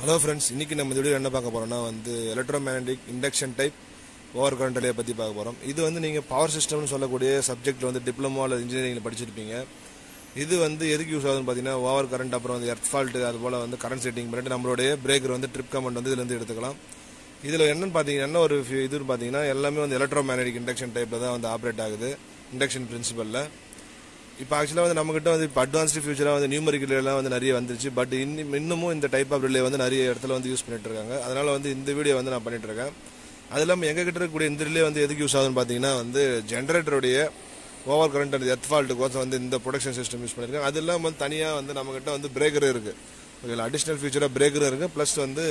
hello friends இன்றைக்கி நம்ம இந்த வீடியோ என்ன பார்க்க போகிறோம்னா வந்து electromagnetic induction type over current relay பற்றி பார்க்க போகிறோம் இது வந்து நீங்கள் பவர் சிஸ்டம்னு சொல்லக்கூடிய சப்ஜெக்ட்டில் வந்து டிப்ளமோ அல்லது இன்ஜினியரிங்கில் படிச்சிருப்பீங்க இது வந்து எதுக்கு யூஸ் ஆகுதுன்னு பார்த்தீங்கன்னா ஓவர் கரண்ட் அப்புறம் வந்து எர்த் ஃபால்ட்டு அது போல் வந்து கரண்ட் செட்டிங் பண்ணிட்டு நம்மளுடைய பிரேக்கர் வந்து ட்ரிப் கமெண்ட் வந்து இதுலேருந்து எடுத்துக்கலாம் இதில் என்னன்னு பார்த்தீங்கன்னா என்ன ஒரு few இதுன்னு பார்த்தீங்கன்னா எல்லாமே வந்து எலக்ட்ரோமேக்னடிக் இண்டக்ஷன் டைப்பில் தான் வந்து ஆப்ரேட் ஆகுது இண்டக்ஷன் பிரின்சிபலில் இப்போ ஆக்சுவலாக வந்து நம்மகிட்ட வந்து இப்போ அட்வான்ஸ்டு ஃபியூச்சராக வந்து நியூமரிக் ரிலேலாம் வந்து நிறைய வந்துருச்சு பட் இன்னும் இன்னமும் இந்த டைப் ஆஃப் ரிலே வந்து நிறைய இடத்துல வந்து யூஸ் பண்ணிட்டு இருக்காங்க அதனால வந்து இந்த வீடியோ வந்து நான் பண்ணிட்டு இருக்கேன் அது இல்லாமல் எங்கள் கிட்ட இருக்கக்கூடிய இந்த ரிலே வந்து எதுக்கு யூஸ் ஆகுதுன்னு பார்த்தீங்கன்னா வந்து ஜென்ரேட்டருடைய over current and earth fault கோசம் வந்து இந்த ப்ரொடக்ஷன் சிஸ்டம் யூஸ் பண்ணியிருக்காங்க அது இல்லாமல் வந்து தனியாக வந்து நம்மகிட்ட வந்து பிரேக்கர் இருக்குது ஓகேங்களா அடிஷ்னல் ஃபியூச்சராக பிரேக்கரும் இருக்குது ப்ளஸ் வந்து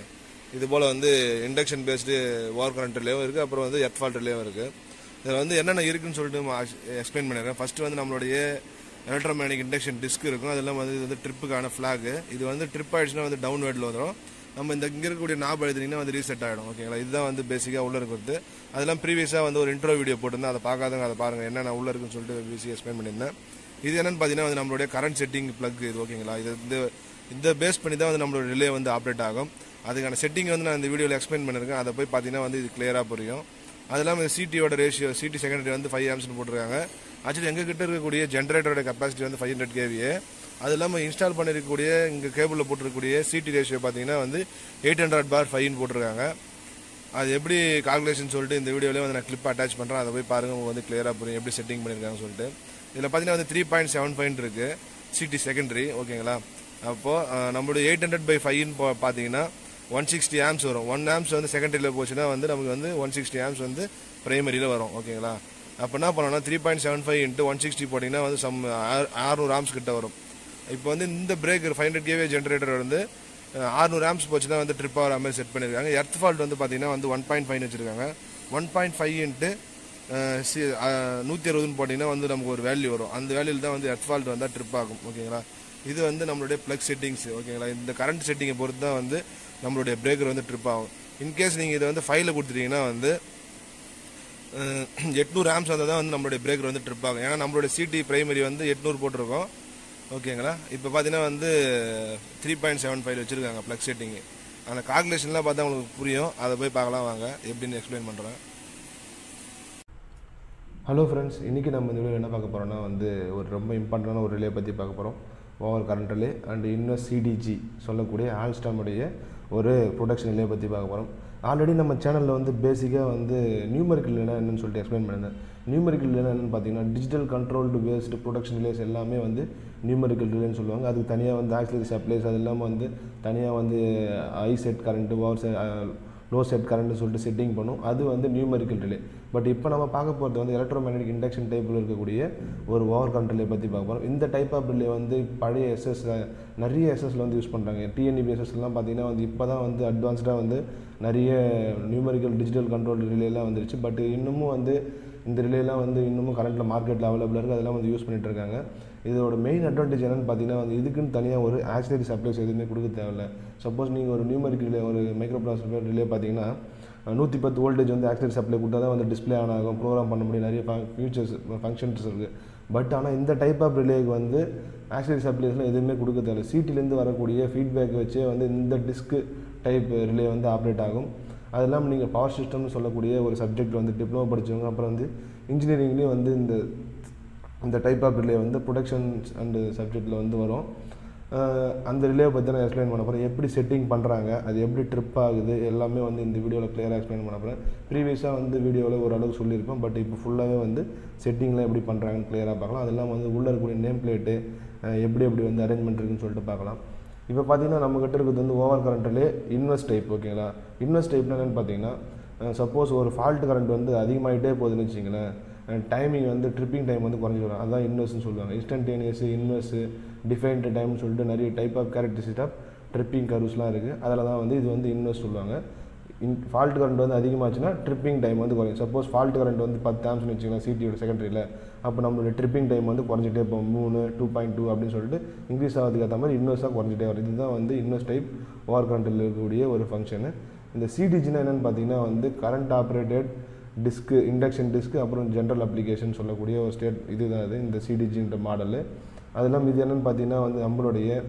இது போல் வந்து இண்டக்ஷன் பேஸ்டு ஓவர் கரண்ட் ரிலேவும் இருக்குது அப்புறம் வந்து எர்த் ஃபால்ட் ரிலேவும் இருக்குது இதில் வந்து என்னென்ன இருக்குன்னு சொல்லிட்டு எக்ஸ்பிளைன் பண்ணிடுறேன் ஃபர்ஸ்ட் வந்து நம்மளுடைய எலக்ட்ரோமேனிக் இண்டக்ஷன் டிஸ்க் இருக்கும் அதெல்லாம் வந்து இது வந்து ட்ரிப்புக்கான ஃப்ளாக் இது வந்து ட்ரிப் ஆயிடுச்சுன்னா வந்து டவுன் வேர்டில் வந்துடும் நம்ம இந்த இங்கே இருக்கக்கூடிய நாப் எழுதினீங்கன்னா வந்து ரீசெட் ஆகிடும் ஓகேங்களா இதுதான் வந்து பேசிக்காக உள்ள இருக்கிறது அதெல்லாம் ப்ரீவியஸாக வந்து ஒரு இன்ட்ரோ வீடியோ போட்டிருந்தேன் அதை பார்க்காதவங்க அதை பாருங்கள் என்னென்ன உள்ள இருக்குன்னு சொல்லிட்டு பிசி எக்ஸ்பிளைன் பண்ணியிருந்தேன் இது என்னன்னு பார்த்தீங்கன்னா வந்து நம்மளுடைய கரண்ட் செட்டிங் பிளக் இது ஓகேங்களா இது இந்த இந்த பேஸ் பண்ணி தான் வந்து நம்மளோட ரிலே வந்து ஆப்ரேட் ஆகும் அதுக்கான செட்டிங் வந்து நான் இந்த வீடியோவில் எக்ஸ்பிளைன் பண்ணியிருக்கேன் அதை போய் பார்த்தீங்கன்னா வந்து இது கிளியராக புரியும் அது இல்லாமல் சிடியோட ரேஷியோ சிடி செகண்டரி வந்து ஃபைவ் ஆம்ஸ்னு போட்டிருக்காங்க ஆக்சுவலி எங்கள் கிட்ட இருக்கக்கூடிய ஜென்ரேட்டரோட கெப்பாசிட்டி வந்து ஃபைவ் ஹண்ட்ரட் கேவியே அது இல்லாமல் இன்ஸ்டால் பண்ணிருக்கக்கூடிய இங்கே கேபிளில் போட்டிருக்கக்கூடிய சிடி ரேஷியோ பார்த்தீங்கன்னா வந்து எயிட் ஹண்ட்ரட் பார் ஃபைவ்னு போட்டிருக்காங்க அது எப்படி கால்குலேஷன் சொல்லிட்டு இந்த வீடியோலேயே வந்து நான் கிளிப் அட்டாச் பண்ணுறேன் அதை போய் பாருங்கள் உங்களுக்கு வந்து கிளியராக புரியும் எப்படி செட்டிங் பண்ணியிருக்காங்கன்னு சொல்லிட்டு இதில் பார்த்தீங்கன்னா வந்து த்ரீ பாயிண்ட் செவன் பாயிண்ட் இருக்குது சிடி செகண்டரி ஓகேங்களா அப்போது நம்மளுடைய எயிட் ஹண்ட்ரட் பை ஃபைவ்னு பார்த்தீங்கன்னா ஒன் சிக்ஸ்டி ஆம்ஸ் வரும் ஒன் ஆம்ஸ் வந்து செகண்டரியில் போச்சுன்னா வந்து நமக்கு வந்து ஒன் சிக்ஸ்டி ஆம்ஸ் வந்து பிரைமரியில் வரும் ஓகேங்களா அப்போ என்ன பண்ணோம்னா three point seven five into one sixty போட்டிங்கன்னா வந்து சம் ஆறுநூறு ஆம்ஸ் கிட்ட வரும் இப்போ வந்து இந்த breaker five hundred KV generator வந்து ஆறுநூறு ஆம்ஸ் போச்சுன்னா வந்து ட்ரிப் ஆகிற மாதிரி செட் பண்ணியிருக்காங்க எர்த் ஃபால்ட் வந்து பார்த்தீங்கன்னா வந்து ஒன் பாயிண்ட் ஃபைவ் வச்சுருக்காங்க ஒன் பாயிண்ட் ஃபைவ் இன்ட்டு நூற்றி அறுபதுன்னு போட்டிங்கன்னா வந்து நமக்கு ஒரு வேல்யூ வரும் அந்த வேல்யூவில் தான் வந்து எர்த் ஃபால்ட் வந்தால் ட்ரிப் ஆகும் ஓகேங்களா இது வந்து நம்மளுடைய ப்ளக் செட்டிங்ஸ் ஓகேங்களா இந்த கரண்ட் செட்டிங்கை பொறுத்து தான் வந்து நம்மளுடைய பிரேக்கர் வந்து ட்ரிப் ஆகும் இன்கேஸ் நீங்கள் இதை வந்து ஃபைலில் கொடுத்துட்டீங்கன்னா வந்து எட்நூறு ஆம்ஸ் வந்தால் தான் வந்து நம்மளுடைய பிரேக்கர் வந்து ட்ரிப் ஆகும் ஏன்னா நம்மளுடைய சிடி பிரைமரி வந்து எட்நூறு போட்டிருக்கோம் ஓகேங்களா இப்போ பார்த்தீங்கன்னா வந்து த்ரீ பாயிண்ட் செவன் ஃபைவ் வச்சுருக்காங்க ப்ளக் செட்டிங்கு அந்த கால்குலேஷன்லாம் பார்த்தா உங்களுக்கு புரியும் அதை போய் பார்க்கலாம் வாங்க எப்படின்னு எக்ஸ்பிளைன் பண்ணுறேன் ஹலோ ஃப்ரெண்ட்ஸ் இன்றைக்கி நம்ம இந்த வீடியோ என்ன பார்க்க போகிறோம்னா வந்து ஒரு ரொம்ப இம்பார்ட்டண்டான ஒரு ரிலே பற்றி பார்க்க போகிறோம் ஓவர் கரண்ட் ரிலே அண்ட் இன்னும் சிடிஜி சொல்லக்கூடிய ஆல்ஸ்டாமுடைய ஒரு ப்ரொடக்ஷன் ரிலே பற்றி பார்க்க போகிறோம் ஆல்ரெடி நம்ம சேனலில் வந்து பேசிக்காக வந்து நியூமரிக்கல் ரிலேனா என்னன்னு சொல்லிட்டு எக்ஸ்பிளைன் பண்ணியிருந்தேன் நியூமரிக்கல் ரிலேனா என்னன்னு பார்த்தீங்கன்னா digital controlled based protection relays எல்லாமே வந்து நியூமரிக்கல் ரிலேன்னு சொல்லுவாங்க அதுக்கு தனியாக வந்து ஆக்சிலரி சப்ளைஸ் அது இல்லாமல் வந்து தனியாக வந்து high set current over low set கரண்ட்னு சொல்லிட்டு செட்டிங் பண்ணும் அது வந்து நியூமரிக்கல் ரிலே பட் இப்போ நம்ம பார்க்க போகிறது வந்து எலக்ட்ரோமேக்னடிக் இண்டக்ஷன் டைப்பில் இருக்கக்கூடிய ஒரு ஓவர் கரண்ட் ரிலே பற்றி பார்க்க போகிறோம் இந்த டைப் ஆஃப் ரிலே வந்து பழைய எஸ்எஸ் நிறைய எஸ்எஸ்ல வந்து யூஸ் பண்ணுறாங்க டிஎன்இபி எஸ்எஸ்லாம் பார்த்தீங்கன்னா வந்து இப்போ தான் வந்து அட்வான்ஸ்டாக வந்து நிறைய நியூமரிக்கல் டிஜிட்டல் கண்ட்ரோல் ரிலேலாம் வந்துருச்சு பட் இன்னமும் வந்து இந்த ரிலேலாம் வந்து இன்னமும் கரண்ட்டில் மார்க்கெட்டில் அவைலபிளாக இருக்குது அதெல்லாம் வந்து யூஸ் பண்ணிட்டு இருக்காங்க இதோட மெயின் அட்வான்டேஜ் என்னென்னு பார்த்தீங்கன்னா வந்து இதுக்குன்னு தனியாக ஒரு ஆக்சிலரி சப்ளைஸ் எதுவுமே கொடுக்க தேவையில்ல சப்போஸ் நீங்கள் ஒரு நியூமரிக் ரிலே ஒரு மைக்ரோ ப்ராசஸர் ரிலே பார்த்தீங்கன்னா நூற்றி பத்து வோல்டேஜ் வந்து ஆக்சிலரி சப்ளை கொடுத்தா தான் வந்து டிஸ்பிளே ஆன் ஆகும் ப்ரோக்ராம் பண்ண முடியும் நிறைய ஃபியூச்சர்ஸ் ஃபங்க்ஷன்ஸ் இருக்குது பட் ஆனால் இந்த டைப் ஆஃப் ரிலேக்கு வந்து ஆக்சிலரி சப்ளைஸ்லாம் எதுவுமே கொடுக்க தேவையில்ல சீட்டிலேருந்து வரக்கூடிய ஃபீட்பேக் வச்சே வந்து இந்த டிஸ்க்கு டைப் ரிலே வந்து ஆப்ரேட் ஆகும் அது இல்லாமல் நீங்கள் பவர் சிஸ்டம்னு சொல்லக்கூடிய ஒரு சப்ஜெக்ட் வந்து டிப்ளமோ படித்தவங்க அப்புறம் வந்து இன்ஜினியரிங்லேயும் வந்து இந்த இந்த டைப் ஆஃப் ரிலே வந்து ப்ரொடக்ஷன் அண்டு சப்ஜெக்டில் வந்து வரும் அந்த ரிலேவை பற்றி நான் எக்ஸ்பிளைன் பண்ண போகிறேன் எப்படி செட்டிங் பண்ணுறாங்க அது எப்படி ட்ரிப் ஆகுது எல்லாமே வந்து இந்த வீடியோவில் கிளியராக எக்ஸ்பிளைன் பண்ண போகிறேன் ப்ரீவியஸாக வந்து வீடியோவில் ஓரளவுக்கு சொல்லியிருப்பேன் பட் இப்போ ஃபுல்லாகவே வந்து செட்டிங்லாம் எப்படி பண்ணுறாங்கன்னு கிளியராக பார்க்கலாம் அதெல்லாம் வந்து உள்ளே இருக்கக்கூடிய நேம் பிளேட்டு எப்படி எப்படி வந்து அரேஞ்ச்மெண்ட் இருக்குன்னு சொல்லிட்டு பார்க்கலாம் இப்போ பார்த்தீங்கன்னா நம்மக்கிட்ட இருக்கிறது வந்து ஓவர் கரண்ட்டிலே இன்வெஸ்ட் டைப் ஓகேங்களா இன்வெஸ்ட் டைப்னா என்னென்னு பார்த்தீங்கன்னா சப்போஸ் ஒரு ஃபால்ட் கரண்ட் வந்து அதிகமாகிட்டே போகுதுன்னு வச்சிங்களேன் டைமிங் வந்து ட்ரிப்பிங் டைம் வந்து குறைஞ்சி வரும் அதுதான் இன்வெஸ்ட்னு சொல்லுவாங்க இன்ஸ்டன்டேனியஸ் இன்வெஸ்ட் டிஃபைன்டு டைம்னு சொல்லிட்டு நிறைய type of characteristic of tripping கர்வ்ஸ்லாம் இருக்குது அதில் தான் வந்து இது வந்து இன்வெஸ்ட் சொல்லுவாங்க இன் ஃபால்ட் கரண்ட் வந்து அதிகமாச்சுன்னா ட்ரிப்பிங் டைம் வந்து குறையும் சப்போஸ் ஃபால்ட் கரண்ட் வந்து பத்து ஆம்ஸ்னு வச்சுக்கலாம் சிடியோட செகண்டரியில் அப்போ நம்மளுடைய ட்ரிப்பிங் டைம் வந்து குறைஞ்சிட்டே போகும் மூணு டூ பாயிண்ட் டூ அப்படின்னு சொல்லிட்டு இன்க்ரீஸ் ஆகிறதுக்கு ஏற்ற மாதிரி இன்வெஸ்ட்டாக குறைஞ்சிட்டே வரும் இதுதான் வந்து இன்வெஸ்ட் டைப் ஓவர் கரண்ட்டில் இருக்கக்கூடிய ஒரு ஃபங்க்ஷனு இந்த சிடிஜினா என்னென்னு பார்த்தீங்கன்னா வந்து current operated disc induction disc அப்புறம் ஜென்ரல் அப்ளிகேஷன் சொல்லக்கூடிய ஒரு ஸ்டேட் இதுதான் இது இந்த சிடிஜின்ற மாடலு அது இல்லாமல் இது என்னென்னு பார்த்தீங்கன்னா வந்து நம்மளுடைய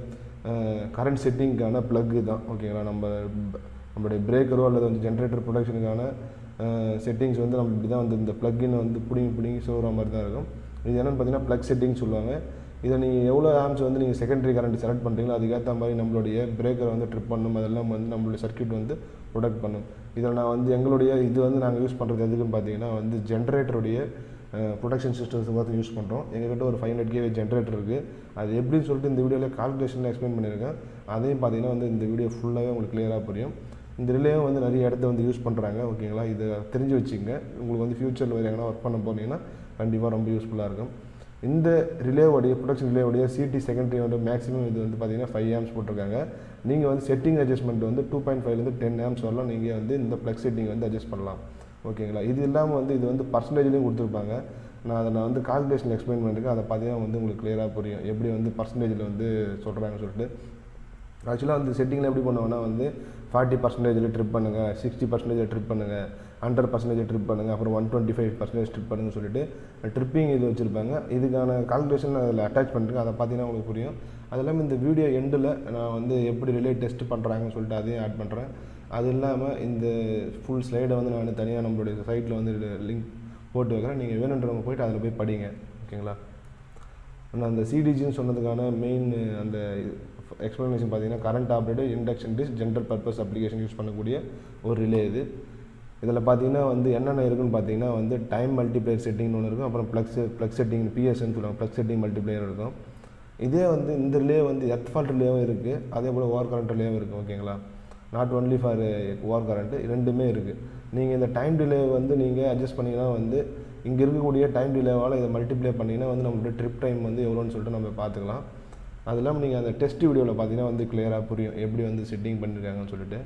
கரண்ட் செட்டிங்க்கான ப்ளக்கு தான் ஓகேங்களா நம்ம நம்மளுடைய பிரேக்கரோ அல்லது வந்து ஜென்ரேட்டர் ப்ரொடக்ஷனுக்கான செட்டிங்ஸ் வந்து நம்ம இப்படி தான் வந்து இந்த ப்ளக்கின் வந்து பிடிங்கி பிடிங்கி சோற மாதிரி தான் இருக்கும் இது என்னென்னு பார்த்தீங்கன்னா ப்ளக் செட்டிங் சொல்லுவாங்க இதை நீங்கள் எவ்வளோ ஆம்ஸ் வந்து நீங்கள் செகண்டரி கரண்ட் செலக்ட் பண்ணுறீங்களோ அதுக்கேற்ற மாதிரி நம்மளுடைய பிரேக்கரை வந்து ட்ரிப் பண்ணும் அதெல்லாம் வந்து நம்மளுடைய சர்க்யூட் வந்து ப்ரொடக்ட் பண்ணும் இதில் நான் வந்து எங்களுடைய இது வந்து நாங்கள் யூஸ் பண்ணுறது எதுக்குன்னு பார்த்தீங்கன்னா வந்து ஜென்ரேட்டருடைய ப்ரொடக்ஷன் சிஸ்டம்ஸ் பார்த்து யூஸ் பண்ணுறோம் எங்ககிட்ட ஒரு ஃபைவ் ஹண்ட்ரட் கேவி ஜென்ரேட்டர் இருக்குது அது எப்படின்னு சொல்லிட்டு இந்த வீடியோவில் கால்குலேஷனில் எக்ஸ்பிளைன் பண்ணியிருக்கேன் அதையும் பார்த்தீங்கன்னா வந்து இந்த வீடியோ ஃபுல்லாகவே உங்களுக்கு கிளியராக புரியும் இந்த ரிலேவும் வந்து நிறைய இடத்த வந்து யூஸ் பண்ணுறாங்க ஓகேங்களா இதை தெரிஞ்சு வச்சுங்க உங்களுக்கு வந்து ஃப்யூச்சரில் வேறு எங்கன்னா ஒர்க் பண்ண போனீங்கன்னா கண்டிப்பாக ரொம்ப யூஸ்ஃபுல்லாக இருக்கும் இந்த ரிலேவுடைய ப்ரொடக்ஷன் ரிலேவுடைய சிடி செகண்டரி வந்து மேக்ஸிமம் இது வந்து பார்த்தீங்கன்னா ஃபைவ் ஆம்ஸ் போட்டிருக்காங்க நீங்கள் வந்து செட்டிங் அட்ஜஸ்ட்மெண்ட் வந்து டூ பாயிண்ட் ஃபைவ்லேருந்து டென் ஆம்ஸ் வரலாம் நீங்கள் வந்து இந்த ப்ளக் செட்டிங் வந்து அட்ஜஸ்ட் பண்ணலாம் ஓகேங்களா இது இல்லாமல் வந்து இது வந்து பர்சன்டேஜ்லேயும் கொடுத்துருப்பாங்க நான் அதை நான் வந்து கால்குலேஷன் எக்ஸ்பிளைன் பண்ணியிருக்கேன் அதை பார்த்தீங்கன்னா வந்து உங்களுக்கு கிளியராக புரியும் எப்படி வந்து பர்சன்டேஜில் வந்து சொல்கிறாங்கன்னு சொல்லிட்டு ஆக்சுவலாக வந்து செட்டிங்கில் எப்படி பண்ணுவாங்கன்னா வந்து ஃபார்ட்டி பர்சன்டேஜில் ட்ரிப் பண்ணுங்கள் சிக்ஸ்டி பர்சன்டேஜில் ட்ரிப் பண்ணுங்கள் ஹண்ட்ரட் பர்சன்டேஜ் ட்ரிப் பண்ணுங்கள் அப்புறம் one twenty five percentage trip பண்ணுங்கன்னு சொல்லிட்டு ட்ரிப்பிங் இது வச்சுருப்பாங்க இதுக்கான கால்குலேஷன் அதில் அட்டாச் பண்ணிருக்கேன் அதை பார்த்தீங்கன்னா உங்களுக்கு புரியும் அது இல்லாமல் இந்த வீடியோ எண்டில் நான் வந்து எப்படி ரிலே டெஸ்ட் பண்ணுறாங்கன்னு சொல்லிட்டு அதையும் ஆட் பண்ணுறேன் அது இல்லாமல் இந்த ஃபுல் ஸ்லைடை வந்து நான் தனியாக நம்மளுடைய சைட்டில் வந்து லிங்க் போட்டு வைக்கிறேன் நீங்கள் வேணுன்றவங்க போயிட்டு அதில் போய் படிங்க ஓகேங்களா நான் அந்த சிடிஜின்னு சொன்னதுக்கான மெயின் அந்த எக்ஸ்ப்ளனேஷன் பார்த்தீங்கன்னா current operator induction disc general purpose application use பண்ணக்கூடிய ஒரு ரிலே இது இதில் பார்த்தீங்கன்னா வந்து என்னென்ன இருக்குன்னு பார்த்தீங்கன்னா வந்து டைம் மல்டிப்ளேயர் செட்டிங்னு ஒன்று இருக்கும் அப்புறம் ப்ளக்ஸ் ப்ளக் செட்டிங் பிஎஸ்ன்னு சொல்லுவாங்க ப்ளக் செட்டிங் மல்டிப்ளேயர் இருக்கும் இதே வந்து இந்த ரிலே வந்து எர்த் ஃபால்ட் ரிலேவும் இருக்குது அதே போல் ஓவர் கரண்ட் ரிலேவும் இருக்குது ஓகேங்களா not only for over current ரெண்டுமே இருக்குது நீங்கள் இந்த டைம் டிலே வந்து நீங்கள் அட்ஜஸ்ட் பண்ணிங்கன்னா வந்து இங்கே இருக்கக்கூடிய டைம் டிலேவால் இதை மல்டிப்ளை பண்ணிங்கன்னா வந்து நம்மளுடைய ட்ரிப் டைம் வந்து எவ்வளோன்னு சொல்லிட்டு நம்ம பார்த்துக்கலாம் அது இல்லாமல் நீங்கள் அந்த டெஸ்ட் வீடியோவில் பார்த்தீங்கன்னா வந்து கிளியராக புரியும் எப்படி வந்து செட்டிங் பண்ணியிருக்காங்கன்னு சொல்லிட்டு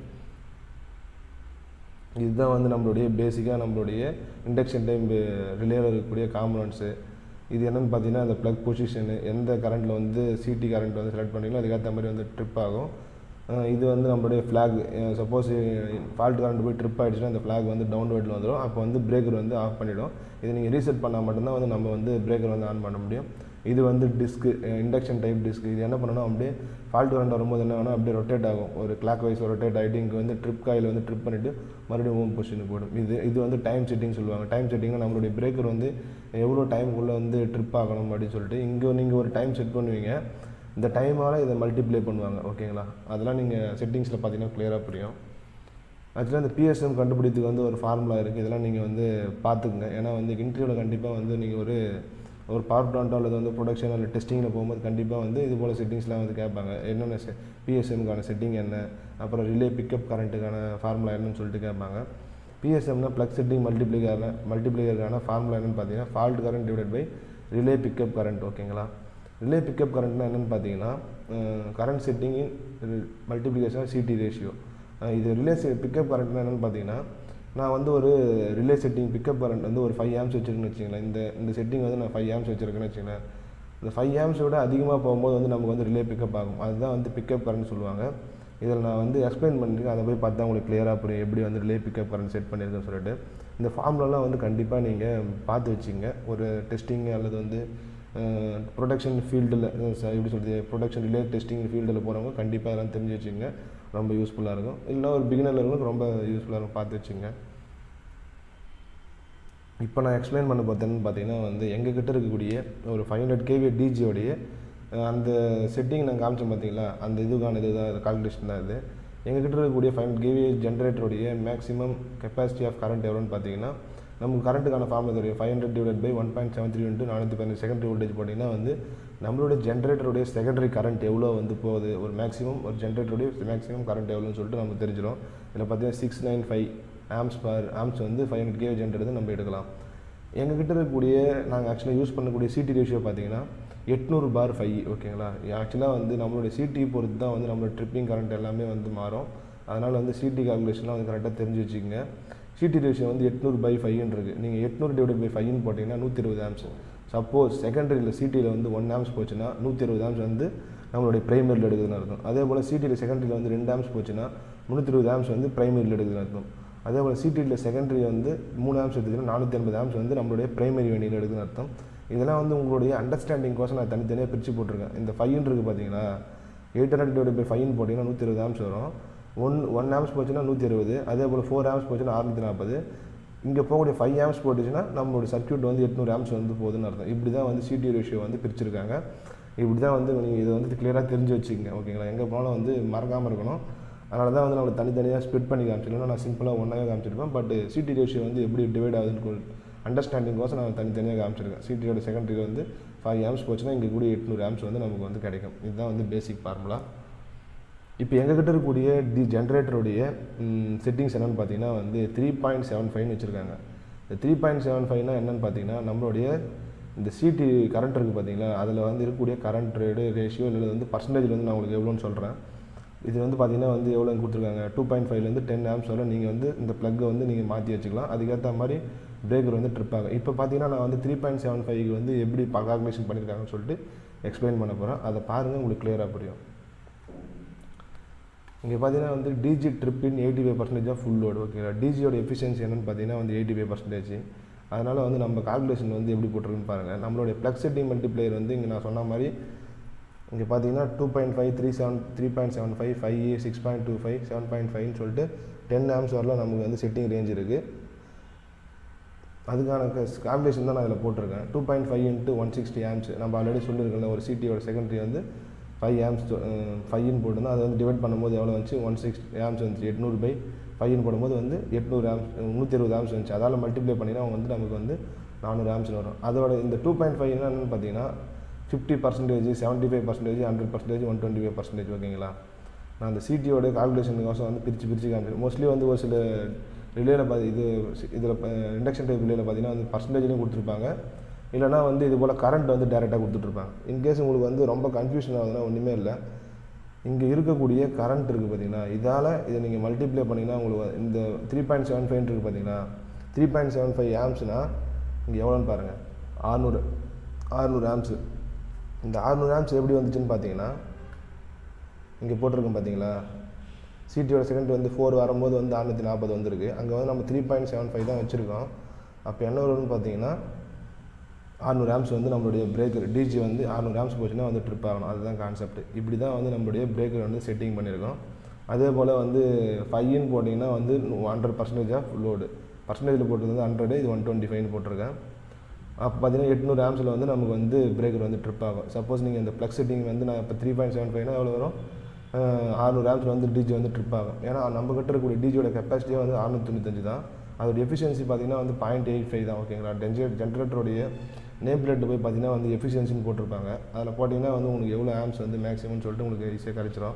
இதுதான் வந்து நம்மளுடைய பேசிக்காக நம்மளுடைய இண்டக்ஷன் டைம் ரிலேவில் இருக்கக்கூடிய காம்பனன்ட்ஸு இது என்னென்னு பார்த்தீங்கன்னா அந்த ப்ளக் பொசிஷனு எந்த கரண்ட்டில் வந்து சிடி கரண்ட் வந்து செலக்ட் பண்ணிங்களோ அதுக்கேற்ற மாதிரி வந்து ட்ரிப் ஆகும் இது வந்து நம்மளுடைய ஃப்ளாக் சப்போஸ் ஃபால்ட் கரண்ட் போய் ட்ரிப் ஆகிடுச்சுன்னா அந்த ஃப்ளாக் வந்து டவுன்வேர்டில் வந்துடும் அப்போ வந்து பிரேக்கர் வந்து ஆஃப் பண்ணிவிடும் இது நீங்கள் ரீசெட் பண்ணால் மட்டும்தான் வந்து நம்ம வந்து பிரேக்கர் வந்து ஆன் பண்ண முடியும் இது வந்து டிஸ்க்கு இண்டக்ஷன் டைப் டிஸ்க் இது என்ன பண்ணணும் அப்படியே ஃபால்ட் கரண்ட் வரும்போது என்ன வேணும் அப்படியே ரொட்டேட் ஆகும் ஒரு கிளாக் வைஸ் ரொட்டேட் ஆகிட்டு இங்கே வந்து ட்ரிப் காயில் வந்து ட்ரிப் பண்ணிவிட்டு மறுபடியும் ஹோம் பொசிஷனுக்கு போடும் இது இது வந்து டைம் செட்டிங் சொல்லுவாங்க டைம் செட்டிங்னா நம்மளுடைய பிரேக்கர் வந்து எவ்வளோ டைமுக்குள்ளே வந்து ட்ரிப் ஆகணும் அப்படின்னு சொல்லிட்டு இங்கே நீங்கள் ஒரு டைம் செட் பண்ணுவீங்க இந்த டைமால் இதை மல்டிப்ளை பண்ணுவாங்க ஓகேங்களா அதெல்லாம் நீங்கள் செட்டிங்ஸில் பார்த்தீங்கன்னா கிளியராக புரியும் ஆக்சுவலாக இந்த பிஎஸ்எம் கண்டுபிடித்துக்கு வந்து ஒரு ஃபார்முலா இருக்குது இதெல்லாம் நீங்கள் வந்து பார்த்துக்குங்க ஏன்னா வந்து இன்டர்வியூவில் கண்டிப்பாக வந்து நீங்கள் ஒரு ஒரு பவர் பிளான்ட்டோ அல்லது வந்து ப்ரொடக்ஷன் அல்லது டெஸ்டிங்கில் போகும்போது கண்டிப்பாக வந்து இது போல் செட்டிங்ஸ்லாம் வந்து கேட்பாங்க என்னென்ன செ பிஎஸ்எம்க்கான செட்டிங் என்ன அப்புறம் ரிலே பிக்கப் கரண்ட்டுக்கான ஃபார்முலா என்னன்னு சொல்லிட்டு கேட்பாங்க பிஎஸ்எம்னா ப்ளக் செட்டிங் மல்டிப்ளிகேரில் மல்டிப்ளிகேருக்கான ஃபார்முலா என்னென்னு பார்த்தீங்கன்னா fault current divide by relay pickup current ஓகேங்களா ரிலே பிக்கப் கரண்ட்னா என்னென்னு பார்த்தீங்கன்னா கரண்ட் செட்டிங்கின் மல்டிப்ளிகேஷன் சிடி ரேஷியோ இது ரிலே பிக்கப் கரண்ட்னா என்னென்னு பார்த்தீங்கன்னா நான் வந்து ஒரு ரிலே செட்டிங் பிக்கப் கரண்ட் வந்து ஒரு ஃபைவ் ஆம்ஸ் வச்சுருக்கேன்னு வச்சுங்களேன் இந்த இந்த செட்டிங் வந்து நான் ஃபைவ் ஆம்ஸ் வச்சுருக்கேன்னு வச்சுங்களேன் இந்த ஃபைவ் ஆம்ஸை விட அதிகமாக போகும்போது வந்து நமக்கு வந்து ரிலே பிக்கப் ஆகும் அதுதான் வந்து பிக்கப் கரண்ட் சொல்லுவாங்க இதில் நான் வந்து எக்ஸ்பிளைன் பண்ணியிருக்கேன் அதை போய் பார்த்தா உங்களுக்கு கிளியராக புரியும் எப்படி வந்து ரிலே பிக்கப் கரண்ட் செட் பண்ணியிருக்கேன்னு சொல்லிட்டு இந்த ஃபார்ம்லலாம் வந்து கண்டிப்பாக நீங்கள் பார்த்து வச்சுங்க ஒரு டெஸ்டிங் அல்லது வந்து ப்ரொடக்ஷன் ஃபீல்டில் எப்படி சொல்கிறது ப்ரொடக்ஷன் ரிலே டெஸ்டிங் ஃபீல்டில் போகிறவங்க கண்டிப்பாக அதெல்லாம் தெரிஞ்சு வச்சுங்க ரொம்ப யூஸ்ஃபுல்லாக இருக்கும் இல்லை ஒரு பிகினரில் இருக்கவங்களுக்கு ரொம்ப யூஸ்ஃபுல்லாக இருக்கும் பார்த்து வச்சுங்க இப்போ நான் எக்ஸ்பிளைன் பண்ண பார்த்தேன்னு பார்த்தீங்கன்னா வந்து எங்கள் கிட்ட இருக்கக்கூடிய ஒரு ஃபைவ் ஹண்ட்ரட் கேவி டிஜியோடைய அந்த செட்டிங் நான் காமிச்சேன் பார்த்தீங்களா அந்த இதுக்கான இது தான் கால்குலேஷன் தான் இது எங்கள் கிட்ட இருக்கக்கூடிய ஃபைவ் ஹண்ட்ரட் கேவி ஜென்ரேட்டருடைய மேக்ஸிமம் கெப்பாசிட்டி ஆஃப் கரண்ட் எவ்வளோன்னு பார்த்தீங்கன்னா நமக்கு கரண்ட்டுக்கான ஃபார்முலா தெரியும் five hundred divide by one point seven three into நானூற்றி பதினஞ்சு செகண்டரி வோல்டேஜ் போட்டிங்கன்னா வந்து நம்மளுடைய ஜென்ரேட்டருடைய செகண்டரி கரண்ட் எவ்வளோ வந்து போகுது ஒரு மேக்ஸிமம் ஒரு ஜென்ரேட்டருடைய மேக்ஸிமம் கரண்ட் எவ்வளோன்னு சொல்லிட்டு நமக்கு தெரிஞ்சிடும் இதில் பார்த்தீங்கன்னா six nine five amps per amps வந்து ஃபைவ் ஹண்ட்ரட் கேவி ஜென்ரேட்டர் நம்ம எடுக்கலாம் எங்ககிட்ட இருக்கக்கூடிய நாங்கள் ஆக்சுவலாக யூஸ் பண்ணக்கூடிய சிடி ரேஷியோ பார்த்தீங்கன்னா எட்நூறு பார் ஃபைவ் ஓகேங்களா ஆக்சுவலாக வந்து நம்மளுடைய சிடி பொறுத்து தான் வந்து நம்மளோட ட்ரிப்பிங் கரண்ட் எல்லாமே வந்து மாறும் அதனால் வந்து சிடி கால்குலேஷன்லாம் வந்து கரெக்டாக தெரிஞ்சு வச்சுக்கோங்க சிடி ரேஷியோ வந்து எட்நூறு பை ஃபைவ்னு இருக்குது நீங்கள் எட்நூறு டிவைட் பை ஃபைவ்னு போட்டிங்கன்னா நூற்றி இருபது ஆம்ஸ் சப்போஸ் செகண்டரியில் சிடியில் வந்து ஒன் ஆம்ஸ் போச்சுன்னா நூற்றி இருபது ஆம்ஸ் வந்து நம்மளுடைய ப்ரைமரியில் எடுக்குதுன்னு அர்த்தம் அதே போல் சிடியில் செகண்டரியில் வந்து ரெண்டு ஆம்ஸ் போச்சுன்னா முந்நூற்றி இருபது ஆம்ஸ் வந்து ப்ரைமரியில் எடுக்குதுன்னு அர்த்தம் அதே போல் சிடியில் செகண்டரி வந்து மூணு ஆம்ஸ் எடுத்துச்சுன்னா நானூற்றி ஐம்பது ஆம்ஸ் வந்து நம்மளுடைய பிரைமரி வண்டியில் எடுக்குதுன்னு அர்த்தம் இதெல்லாம் வந்து உங்களுடைய அண்டர்ஸ்டாண்டிங் கோசம் நான் தனித்தனியாக பிரித்து போட்டிருக்கேன் இந்த ஃபைன் இருக்குது பார்த்தீங்களா eight hundred divide by five போட்டிங்கன்னா நூற்றி இருபது ஆம்ஸ் வரும் ஒன் ஒன் ஆம்ஸ் போச்சுன்னா நூற்றி இருபது அதே போல் ஃபோர் ஆம்ஸ் போச்சுன்னா அறுநூற்றி நாற்பது இங்கே போகக்கூடிய ஃபைவ் ஆம்ஸ் போட்டுச்சுன்னா நம்மளோட சர்க்யூட் வந்து எட்நூறு ஆம்ஸ் வந்து போகுதுன்னு அர்த்தம் இப்படி தான் வந்து சிடி ரேஷியோ வந்து பிரிச்சிருக்காங்க இப்படி தான் வந்து நீங்கள் இதை வந்து கிளியராக தெரிஞ்சு வச்சுக்கோங்க ஓகேங்களா எங்கே போனாலும் வந்து மறக்காமல் இருக்கணும் அதனால தான் வந்து நம்மளுக்கு தனித்தனியாக ஸ்ப்ளிட் பண்ணி காமிச்சிருக்கேன் நான் சிம்பிளாக ஒன்றாவே காமிச்சிருப்பேன் பட் சிடி ரேஷியோ வந்து எப்படி டிவைட் ஆகுதுன்னு அண்டர்ஸ்டாண்டிங் கோசம் நான் தனித்தனியாக காமிச்சிருக்கேன் சிடியோட செகண்டரி வந்து ஃபைவ் ஆம்ஸ் போச்சுன்னா இங்கே கூட எட்நூறு ஆம்ஸ் வந்து நமக்கு வந்து கிடைக்கும் இதுதான் வந்து பேசிக் ஃபார்முலா இப்போ எங்ககிட்ட இருக்கக்கூடிய டி ஜென்ரேட்டருடைய செட்டிங்ஸ் என்னென்னு பார்த்தீங்கன்னா வந்து த்ரீ பாயிண்ட் செவன் ஃபைவ்னு வச்சுருக்காங்க இந்த த்ரீ பாயிண்ட் செவன் ஃபைவ்னா என்னென்னு பார்த்தீங்கன்னா நம்மளுடைய இந்த சிடி கரண்ட் இருக்குது பார்த்தீங்களா அதில் வந்து இருக்கக்கூடிய கரண்ட் ரேடு ரேஷியோ இல்லை வந்து பர்சன்டேஜ் வந்து நான் உங்களுக்கு எவ்வளோன்னு சொல்கிறேன் இது வந்து பார்த்தீங்கன்னா வந்து எவ்வளோ கொடுத்துருக்காங்க டூ பாயிண்ட் ஃபைவ்லேருந்து டென் ஆம்ஸ் வரை நீங்கள் வந்து இந்த ப்ளக்கை வந்து நீங்கள் மாற்றி வச்சுக்கலாம் அதுக்கேற்ற மாதிரி பிரேக்கர் வந்து ட்ரிப் ஆகும் இப்போ பார்த்தீங்கன்னா நான் வந்து த்ரீ பாயிண்ட் செவன் ஃபைவ்க்கு வந்து எப்படி கால்குலேஷன் பண்ணியிருக்காங்கன்னு சொல்லிட்டு எக்ஸ்பிளைன் பண்ண போகிறேன் அதை பாருங்கள் உங்களுக்கு கிளியராக புரியும் இங்கே பார்த்தீங்கன்னா வந்து டிஜி ட்ரிப்பின் eighty five percentage of full load ஓகேங்களா டிஜியோட எஃபிஷியன்சி என்னென்னு பார்த்தீங்கன்னா வந்து எயிட்டி ஃபைவ் பர்சன்டேஜ் அதனால் வந்து நம்ம கால்குலேஷன் வந்து எப்படி போட்டிருக்குன்னு பாருங்கள் நம்மளுடைய ப்ளக் செட்டிங் மல்டிப்ளையர் வந்து இங்கே நான் சொன்ன மாதிரி இங்கே பார்த்தீங்கன்னா two point five three seven three point seven five five six point two five seven point ஃபைவ்னு சொல்லிட்டு டென் ஆம்ஸ் வரலாம் நமக்கு வந்து செட்டிங் ரேஞ்ச் இருக்குது அதுக்கான கால்குலேஷன் தான் நான் அதில் போட்டிருக்கேன் two point five into one sixty amps நம்ம ஆல்ரெடி சொல்லியிருக்கோம்ல ஒரு சிட்டியோட செகண்டரி வந்து ஃபைவ் ஆம்ஸ் ஃபைவ்னு போட்டிருந்தோம் அதை வந்து டிவைட் பண்ணும்போது எவ்வளோ வந்துச்சு ஒன் சிக்ஸ் ஆம்ஸ் வந்துச்சு எட்நூறு பை ஃபைவ்னு போடும்போது வந்து எட்நூறு ஆம்ஸ் நூற்றி இருபது ஆம்ஸ் வந்துச்சு அதால் மல்டிப்ளை பண்ணினா வந்து நமக்கு வந்து நானூறு ஆம்ஸ் வரும் அதோட இந்த டூ பாயிண்ட் ஃபைவ் என்னென்னு பார்த்தீங்கன்னா fifty percentage seventy five percentage hundred percentage one twenty five percentage ஓகேங்களா நான் அந்த சிடியோட கால்குலேஷனுக்கோசம் வந்து பிரித்து பிரித்து காமிச்சேன் மோஸ்ட்லி வந்து ஒரு சில ரிலேயில் பார்த்து இது இதில் இண்டக்ஷன் டைப் ரிலேயில் பார்த்தீங்கன்னா வந்து பர்சன்டேஜ்லையும் கொடுத்துருப்பாங்க இல்லைனா வந்து இது போல் கரண்ட் வந்து டேரெக்டாக கொடுத்துட்ருப்பாங்க இன்கேஸ் உங்களுக்கு வந்து ரொம்ப கன்ஃபியூஷன் ஆகுதுன்னா ஒன்றுமே இல்லை இங்கே இருக்கக்கூடிய கரண்ட் இருக்குது பார்த்தீங்கன்னா இதால் இதை நீங்கள் மல்டிப்ளை பண்ணிங்கன்னா உங்களுக்கு இந்த த்ரீ பாயிண்ட் செவன் ஃபைவ் இருக்குது பார்த்தீங்கன்னா த்ரீ பாயிண்ட் செவன் ஃபைவ் ஆம்ஸ்னால் இங்கே எவ்வளோன்னு பாருங்கள் ஆறுநூறு ஆறுநூறு ஆம்ஸு இந்த ஆறுநூறு ஆம்ஸ் எப்படி வந்துச்சுன்னு பார்த்தீங்கன்னா இங்கே போட்டிருக்கோம் பார்த்தீங்களா சிடியோட செகண்ட் வந்து ஃபோர் வரும்போது வந்து அறுநூற்றி நாற்பது வந்திருக்கு அங்கே வந்து நம்ம த்ரீ பாயிண்ட் செவன் ஃபைவ் தான் வச்சுருக்கோம் அப்போ என்ன வரும்னு பார்த்தீங்கன்னா ஆறுநூறு ஆம்ஸ் வந்து நம்மளுடைய பிரேக்கர் டிஜி வந்து ஆறுநூறு ஆம்ஸ் போச்சுன்னா வந்து ட்ரிப் ஆகணும் அதுதான் கான்செப்ட் இப்படி தான் வந்து நம்மளுடைய பிரேக்கர் வந்து செட்டிங் பண்ணியிருக்கோம் அதே போல் வந்து ஃபைன்னு போட்டிங்கன்னா வந்து ஹண்ட்ரட் பர்சன்டேஜ் ஆஃப் லோடு பர்சன்டேஜில் போட்டது வந்து ஹண்ட்ரடு இது ஒன் டுவெண்ட்டி ஃபைவ்னு போட்டிருக்கேன் அப்போ பார்த்தீங்கன்னா எட்நூறு ஆம்ஸில் வந்து நமக்கு வந்து பிரேக்கர் வந்து ட்ரிப் ஆகும் சப்போஸ் நீங்கள் இந்த ப்ளக் செட்டிங் வந்து நான் இப்போ த்ரீ பாயிண்ட் செவன் ஃபைவ்னா எவ்வளோ வரும் ஆறுநூறு ஆம்ஸில் வந்து டிஜி வந்து ட்ரிப் ஆகும் ஏன்னா நம்ம கிட்ட இருக்கக்கூடிய டிஜியோட கெப்பாசிட்டியே வந்து அறுநூற்றி தொண்ணூத்தஞ்சு தான் அதோட எஃபிஷியன்சி பார்த்தீங்கன்னா வந்து பாயிண்ட் எயிட் ஃபைவ் தான் ஓகேங்களா டென்ஜெட் ஜென்ரேட்டருடைய நேம் பிளேட் போய் பார்த்தீங்கன்னா வந்து எஃபிஷியன்சின்னு போட்டிருப்பாங்க அதில் போட்டிங்கன்னா வந்து உங்களுக்கு எவ்வளோ ஆம்ஸ் வந்து மேக்ஸிமம்னு சொல்லிட்டு உங்களுக்கு ஈஸியாக கிடைச்சிரும்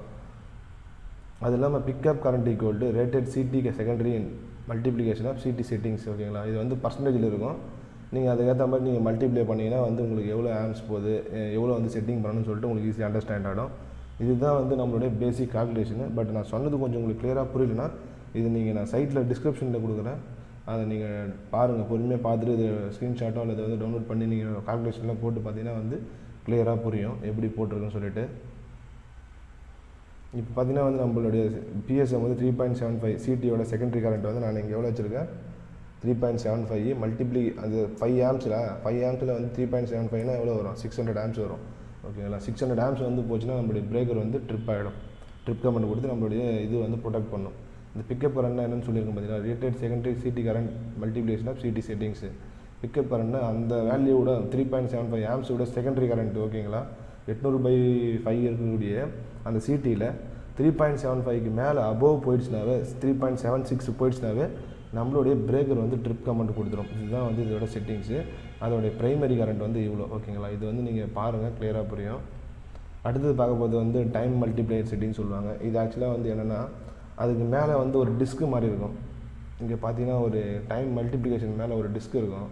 அது இல்லாமல் pickup current equal to rated CT secondary multiplication of CT settings ஓகேங்களா இது வந்து பர்சன்டேஜில் இருக்கும் நீங்கள் அதுக்கேற்ற மாதிரி நீங்கள் மல்டிப்ளை பண்ணிங்கன்னா வந்து உங்களுக்கு எவ்வளோ ஆம்ஸ் போகுது எவ்வளோ வந்து செட்டிங் பண்ணணும்னு சொல்லிட்டு உங்களுக்கு ஈஸியாக அண்டர்ஸ்டாண்ட் ஆகிடும் இதுதான் வந்து நம்மளுடைய பேசிக் கால்குலேஷனு பட் நான் சொன்னது கொஞ்சம் உங்களுக்கு கிளியராக புரியலனா இது நீங்கள் நான் சைட்டில் டிஸ்கிரிப்ஷனில் கொடுக்குறேன் அதை நீங்கள் பாருங்கள் பொறுமையாக பார்த்துட்டு இது ஸ்க்ரீன்ஷாட்டோ அல்லது வந்து டவுன்லோட் பண்ணி நீங்கள் கால்குலேஷன்லாம் போட்டு பார்த்தீங்கன்னா வந்து கிளியராக புரியும் எப்படி போட்டிருக்குன்னு சொல்லிட்டு இப்போ பார்த்தீங்கன்னா வந்து நம்மளுடைய பிஎஸ்எம் வந்து த்ரீ பாயிண்ட் செவன் ஃபைவ் சிடியோட செகண்டரி கரண்ட் வந்து நான் இங்கே எவ்வளோ வச்சுருக்கேன் three point seven five multiply அது ஃபைவ் ஆம்ஸில் ஃபைவ் ஆம்ஸில் வந்து த்ரீ பாயிண்ட் செவன் ஃபைவ்னா எவ்வளோ வரும் சிக்ஸ் ஹண்ட்ரட் ஆம்ஸ் வரும் ஓகேங்களா சிக்ஸ் ஹண்ட்ரட் ஆம்ஸ் வந்து போச்சுன்னா நம்மளுடைய பிரேக்கர் வந்து ட்ரிப் ஆகிடும் ட்ரிப் கமெண்ட் கொடுத்து நம்மளுடைய இது வந்து ப்ரொடெக்ட் பண்ணும் இந்த பிக்கப் கரண்ட்னா என்னன்னு சொல்லியிருக்கோம் பார்த்தீங்கன்னா rated secondary CT current multiplication of CT settings pickup கரண்ட்னா அந்த வேல்யூவோட த்ரீ பாயிண்ட் செவன் ஃபைவ் ஆம்ஸோட செகண்டரி கரண்ட் ஓகேங்களா எட்நூறு பை ஃபைவ் இருக்கக்கூடிய அந்த சிடியில் த்ரீ பாயிண்ட் செவன் ஃபைவ்க்கு மேலே அபோவ் போயிடுச்சுனாவே த்ரீ பாயிண்ட் செவன் சிக்ஸ் போயிடுச்சுனாவே நம்மளுடைய பிரேக்கர் வந்து ட்ரிப் கமெண்ட் கொடுத்துரும் இதுதான் வந்து இதோட செட்டிங்ஸு அதோடைய ப்ரைமரி கரண்ட் வந்து இவ்வளோ ஓகேங்களா இது வந்து நீங்கள் பாருங்கள் கிளியராக புரியும் அடுத்தது பார்க்க போது வந்து டைம் மல்டிப்ளையர் செட்டிங் சொல்லுவாங்க இது ஆக்சுவலாக வந்து என்னென்னா அதுக்கு மேலே வந்து ஒரு டிஸ்க்கு மாதிரி இருக்கும் இங்கே பார்த்தீங்கன்னா ஒரு டைம் மல்டிப்ளிகேஷன் மேலே ஒரு டிஸ்க் இருக்கும்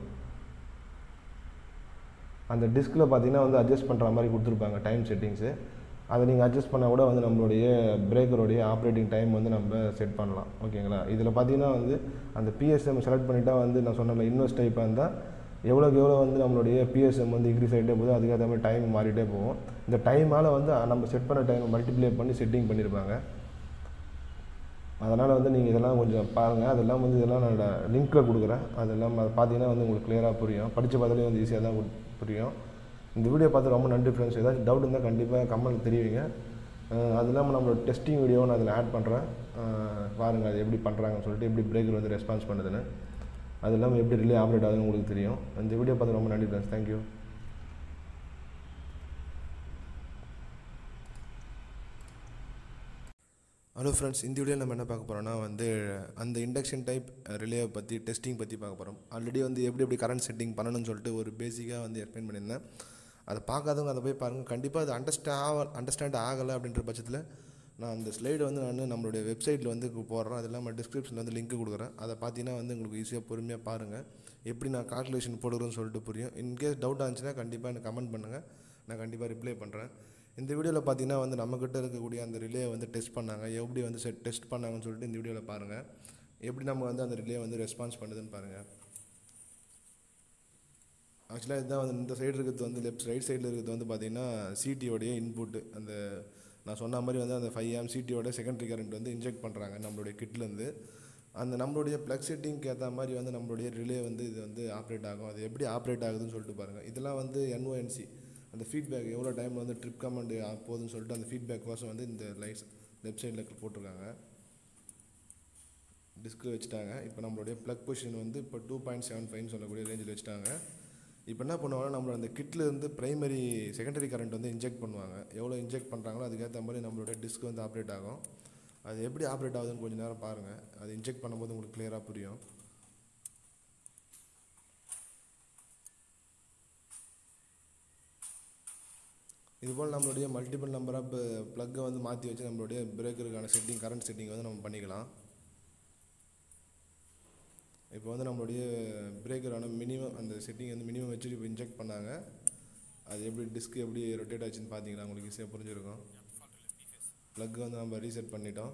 அந்த டிஸ்கில் பார்த்தீங்கன்னா வந்து அட்ஜஸ்ட் பண்ணுற மாதிரி கொடுத்துருப்பாங்க டைம் செட்டிங்ஸு அதை நீங்கள் அட்ஜஸ்ட் பண்ணால் கூட வந்து நம்மளுடைய பிரேக்கருடைய ஆப்ரேட்டிங் டைம் வந்து நம்ம செட் பண்ணலாம் ஓகேங்களா இதில் பார்த்தீங்கன்னா வந்து அந்த பிஎஸ்எம் செலக்ட் பண்ணிட்டா வந்து நான் சொன்னல இன்வெஸ்ட் டைப்பாக இருந்தால் எவ்வளோக்கு எவ்வளோ வந்து நம்மளுடைய பிஎஸ்எம் வந்து இன்க்ரீஸ் ஆகிட்டே போகுது அதுக்கேற்ற மாதிரி டைம் மாறிட்டே போகும் இந்த டைமால் வந்து நம்ம செட் பண்ண டைமை மல்டிப்ளை பண்ணி செட்டிங் பண்ணியிருப்பாங்க அதனால் வந்து நீங்கள் இதெல்லாம் கொஞ்சம் பாருங்கள் அதெல்லாம் வந்து இதெல்லாம் நான் லிங்க்கில் கொடுக்குறேன் அதெல்லாம் அதை பார்த்தீங்கன்னா வந்து உங்களுக்கு கிளியராக புரியும் படித்த பார்த்தாலே வந்து ஈஸியாக தான் புரியும் இந்த வீடியோ பார்த்து ரொம்ப நன்றி ஃப்ரெண்ட்ஸ் ஏதாச்சும் டவுட் இருந்தால் கண்டிப்பாக கமெண்ட் தெரிவிங்க அஹ் அது இல்லாமல் நம்மளோட டெஸ்டிங் வீடியோ நான் அதில் ஆட் பண்ணுறேன் பாருங்கள் அது எப்படி பண்ணுறாங்கன்னு சொல்லிட்டு எப்படி பிரேக்கர் வந்து ரெஸ்பான்ஸ் பண்ணுதுன்னு அது இல்லாமல் எப்படி ரிலே ஆப்ரேட் ஆகுதுன்னு உங்களுக்கு தெரியும் இந்த வீடியோ பார்த்து ரொம்ப நன்றி ஃப்ரெண்ட்ஸ் தேங்க்யூ ஹலோ ஃப்ரெண்ட்ஸ் இந்த வீடியோவில் நம்ம என்ன பார்க்க போகிறோம்னா வந்து அந்த இண்டக்ஷன் டைப் ரிலேவை பற்றி டெஸ்டிங் பற்றி பார்க்க போகிறோம் ஆல்ரெடி வந்து எப்படி எப்படி கரண்ட் செட்டிங் பண்ணணும்னு சொல்லிட்டு ஒரு பேசிக்காக வந்து எக்ஸ்பிளைன் பண்ணியிருந்தேன் அதை பார்க்காதவங்க அதை போய் பாருங்கள் கண்டிப்பாக அது அண்டர்ஸ்டா அண்டர்ஸ்டாண்ட் ஆகலை அப்படின்ற பட்சத்தில் நான் அந்த ஸ்லைடு வந்து நான் நம்மளுடைய வெப்சைட்டில் வந்து போடுறேன் அது இல்லாமல் டிஸ்கிரிப்ஷனில் வந்து லிங்க் கொடுக்குறேன் அதை பார்த்தீங்கன்னா வந்து உங்களுக்கு ஈஸியாக பொறுமையாக பாருங்கள் எப்படி நான் கால்குலேஷன் போடுறேன்னு சொல்லிட்டு புரியும் இன்கேஸ் டவுட் ஆச்சுன்னா கண்டிப்பாக எனக்கு கமெண்ட் பண்ணுங்கள் நான் கண்டிப்பாக ரிப்ளை பண்ணுறேன் இந்த வீடியோவில் பார்த்தீங்கன்னா வந்து நம்மக்கிட்ட இருக்கக்கூடிய அந்த ரிலே வந்து டெஸ்ட் பண்ணாங்க எப்படி வந்து செட் டெஸ்ட் பண்ணாங்கன்னு சொல்லிட்டு இந்த வீடியோவில் பாருங்கள் எப்படி நம்ம வந்து அந்த ரிலே வந்து ரெஸ்பான்ஸ் பண்ணுதுன்னு பாருங்கள் ஆக்சுவலாக இதுதான் வந்து இந்த சைடு இருக்கிறது வந்து லெஃப்ட் ரைட் சைடில் இருக்கிறது வந்து பார்த்தீங்கன்னா சிடியோடைய இன்புட்டு அந்த நான் சொன்ன மாதிரி வந்து அந்த ஃபைவ் ஆம் சிடியோட செகண்டரி கரண்ட் வந்து இன்ஜெக்ட் பண்ணுறாங்க நம்மளுடைய கிட்லேருந்து அந்த நம்மளுடைய ப்ளக் செட்டிங்க்கு ஏற்ற மாதிரி வந்து நம்மளுடைய ரிலே வந்து இது வந்து ஆப்ரேட் ஆகும் அது எப்படி ஆப்ரேட் ஆகுதுன்னு சொல்லிட்டு பாருங்கள் இதெல்லாம் வந்து என்ஓஎன்சி அந்த ஃபீட்பேக் எவ்வளோ டைம் வந்து ட்ரிப் கமெண்ட் போகுதுன்னு சொல்லிட்டு அந்த ஃபீட்பேக் கோசம் வந்து இந்த லைட்ஸ் லெஃப்ட் சைடில் போட்டிருக்காங்க டிஸ்க்கு வச்சுட்டாங்க இப்போ நம்மளுடைய ப்ளக் பொசிஷன் வந்து இப்போ டூ பாயிண்ட் செவன் ஃபைவ்னு சொல்லக்கூடிய ரேஞ்சில் வச்சுட்டாங்க இப்போ என்ன பண்ணுவாங்கன்னா நம்மளோட அந்த கிட்டில் இருந்து ப்ரைமரி செகண்டரி கரண்ட் வந்து இன்ஜெக்ட் பண்ணுவாங்க எவ்வளோ இன்ஜெக்ட் பண்ணுறாங்களோ அதுக்கேற்ற மாதிரி நம்மளோட டிஸ்க் வந்து ஆப்ரேட் ஆகும் அது எப்படி ஆப்ரேட் ஆகுதுன்னு கொஞ்சம் நேரம் பாருங்கள் அது இன்ஜெக்ட் பண்ணும்போது உங்களுக்கு கிளியராக புரியும் இதுபோல் நம்மளுடைய மல்டிபிள் நம்பர் ஆஃப் ப்ளக்கை வந்து மாற்றி வச்சு நம்மளுடைய பிரேக்கருக்கான செட்டிங் கரண்ட் செட்டிங் வந்து நம்ம பண்ணிக்கலாம் இப்போ வந்து நம்மளுடைய பிரேக்கரான மினிமம் அந்த செட்டிங் வந்து மினிமம் வச்சு இப்போ இன்ஜெக்ட் பண்ணாங்க அது எப்படி டிஸ்க் எப்படி ரொட்டேட் ஆச்சுன்னு பார்த்தீங்கன்னா உங்களுக்கு ஈஸியாக புரிஞ்சிருக்கும் ப்ளக் வந்து நம்ம ரீசெட் பண்ணிட்டோம்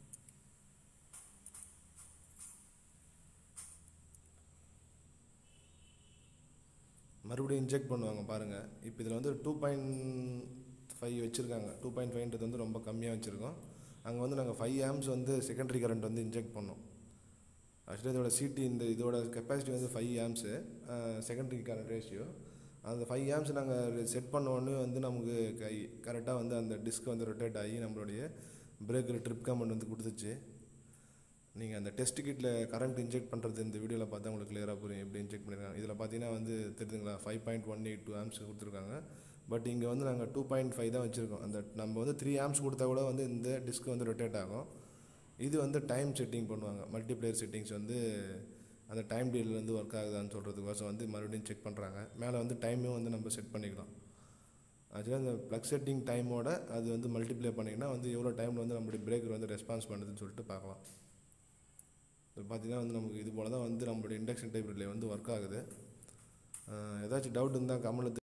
மறுபடியும் இன்ஜெக்ட் பண்ணுவாங்க பாருங்கள் இப்போ இதில் வந்து டூ பாயிண்ட் ஃபைவ் வச்சுருக்காங்க டூ பாயிண்ட் ஃபைவ்ன்றது வந்து ரொம்ப கம்மியாக வச்சுருக்கோம் அங்கே வந்து நாங்கள் ஃபைவ் ஆம்ஸ் வந்து செகண்டரி கரண்ட் வந்து இன்ஜெக்ட் பண்ணோம் ஆக்சுவலி இதோட சிடி இந்த இதோட கெப்பாசிட்டி வந்து five amps secondary current ratio அந்த ஃபைவ் ஆம்ஸ் நாங்கள் செட் பண்ண உடனே வந்து நமக்கு கை கரெக்டாக வந்து அந்த டிஸ்க் வந்து ரொட்டேட் ஆகி நம்மளுடைய பிரேக்கர் ட்ரிப் கமெண்ட் வந்து கொடுத்துச்சு நீங்கள் அந்த டெஸ்ட் கிட்டில் கரண்ட் இன்ஜெக்ட் பண்ணுறது இந்த வீடியோவில் பார்த்தா உங்களுக்கு கிளியராக புரியும் எப்படி இன்ஜெக்ட் பண்ணியிருக்காங்க இதில் பார்த்தீங்கன்னா வந்து தெரியுதுங்களா five point one eight two amps கொடுத்துருக்காங்க பட் இங்கே வந்து நாங்கள் டூ பாயிண்ட் ஃபைவ் தான் வச்சுருக்கோம் அந்த நம்ம வந்து த்ரீ ஆம்ஸ் கொடுத்தா கூட வந்து இந்த டிஸ்க் வந்து ரொட்டேட் ஆகும் இது வந்து டைம் செட்டிங் பண்ணுவாங்க மல்டிப்ளேயர் செட்டிங்ஸ் வந்து அந்த டைம் டீல் வந்து ஒர்க் ஆகுதான்னு சொல்கிறதுக்கோசம் வந்து மறுபடியும் செக் பண்ணுறாங்க மேலே வந்து டைமும் வந்து நம்ம செட் பண்ணிக்கலாம் ஆக்சுவலாக அந்த ப்ளக் செட்டிங் டைமோட அது வந்து மல்டிப்ளை பண்ணிங்கன்னா வந்து எவ்வளோ டைமில் வந்து நம்மளுடைய பிரேக்கர் வந்து ரெஸ்பான்ஸ் பண்ணுதுன்னு சொல்லிட்டு பார்க்கலாம் இப்போ பார்த்தீங்கன்னா வந்து நமக்கு இது போல் தான் வந்து நம்மளுடைய இண்டக்ஷன் டைப் ரிலே வந்து ஒர்க் ஆகுது ஏதாச்சும் டவுட் இருந்தால் கமெண்ட்டில்